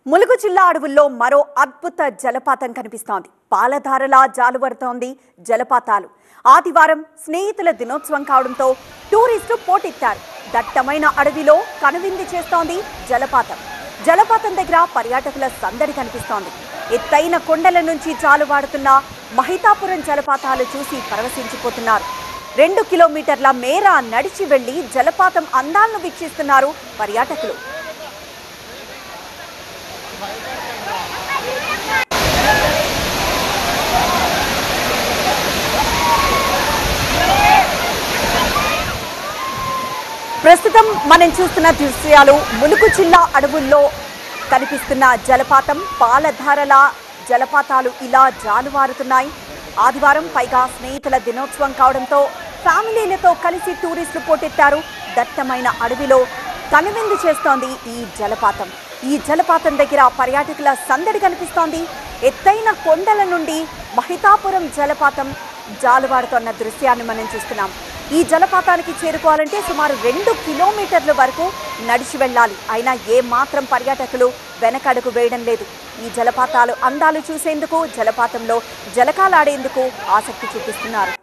ములుగు జిల్లా అడవుల్లో మరో అద్భుత జలపాతం కనిపిస్తోంది పాలధారలా జాలువడుతోంది జలపాతాలు ఆదివారం స్నేహితుల దినోత్సవం కావడంతో టూరిస్టు పోటెత్తారు దట్టమైన అడవిలో కనువిందు చేస్తోంది జలపాతం జలపాతం దగ్గర పర్యాటకుల సందడి కనిపిస్తోంది ఎత్తైన కొండల నుంచి జాలువాడుతున్న మహితాపురం జలపాతాలు చూసి పరవశించిపోతున్నారు రెండు కిలోమీటర్ల మేర నడిచి వెళ్లి జలపాతం అందాలను వీక్షిస్తున్నారు పర్యాటకులు ప్రస్తుతం మనం చూస్తున్న దృశ్యాలు ములుగు జిల్లా అడవుల్లో కనిపిస్తున్న జలపాతం పాలధారల జలపాతాలు ఇలా జాలువారుతున్నాయి ఆదివారం పైగా స్నేహితుల దినోత్సవం కావడంతో ఫ్యామిలీలతో కలిసి టూరిస్టులు పోటెత్తారు దట్టమైన అడవిలో కనువిందు చేస్తోంది ఈ జలపాతం ఈ జలపాతం దగ్గర పర్యాటకుల సందడి కనిపిస్తోంది ఎత్తైన కొండల నుండి మహితాపురం జలపాతం జాలువాడుతున్న దృశ్యాన్ని మనం చూస్తున్నాం ఈ జలపాతానికి చేరుకోవాలంటే సుమారు రెండు కిలోమీటర్ల వరకు నడిచి వెళ్ళాలి అయినా ఏ మాత్రం పర్యాటకులు వెనకడుగు వేయడం లేదు ఈ జలపాతాలు అందాలు చూసేందుకు జలపాతంలో జలకాలాడేందుకు ఆసక్తి చూపిస్తున్నారు